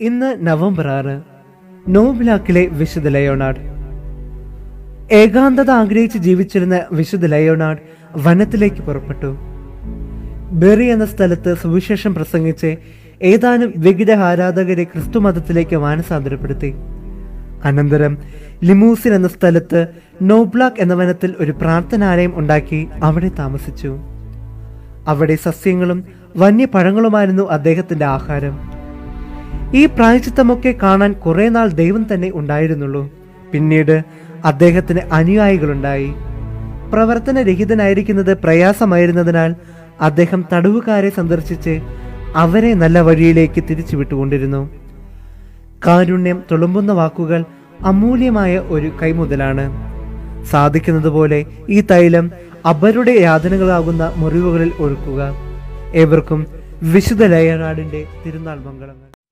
ഇന്ന് നവംബർ ആറ് നോബ്ലാക്കിലെ വിശുദ്ധ ലയോണാർഡ് ഏകാന്തത ആഗ്രഹിച്ച് ജീവിച്ചിരുന്ന വിശുദ്ധ ലയോണാർഡ് വനത്തിലേക്ക് പുറപ്പെട്ടു ബെറി എന്ന സ്ഥലത്ത് സുവിശേഷം പ്രസംഗിച്ച് ഏതാനും വിഗ്രഹ ആരാധകരെ ക്രിസ്തുമതത്തിലേക്ക് മാനസാന്തരപ്പെടുത്തി അനന്തരം ലിമൂസിൻ എന്ന സ്ഥലത്ത് നോബ്ലാക്ക് എന്ന വനത്തിൽ ഒരു പ്രാർത്ഥനാലയം ഉണ്ടാക്കി അവിടെ താമസിച്ചു അവിടെ സസ്യങ്ങളും വന്യപഴങ്ങളുമായിരുന്നു അദ്ദേഹത്തിന്റെ ആഹാരം ഈ പ്രായച്ചിത്തമൊക്കെ കാണാൻ കുറെ നാൾ ദൈവം തന്നെ ഉണ്ടായിരുന്നുള്ളൂ പിന്നീട് അദ്ദേഹത്തിന് അനുയായികളുണ്ടായി പ്രവർത്തനരഹിതനായിരിക്കുന്നത് പ്രയാസമായിരുന്നതിനാൽ അദ്ദേഹം തടവുകാരെ സന്ദർശിച്ച് അവരെ നല്ല വഴിയിലേക്ക് തിരിച്ചു വിട്ടുകൊണ്ടിരുന്നു കാരുണ്യം തുളുമ്പുന്ന വാക്കുകൾ അമൂല്യമായ ഒരു കൈമുതലാണ് സാധിക്കുന്നതുപോലെ ഈ തൈലം അപരുടെ യാതനകളാകുന്ന മുറിവുകളിൽ ഒഴുക്കുക ഏവർക്കും വിശുദ്ധ ലയനാടിന്റെ തിരുനാൾ മംഗളങ്ങൾ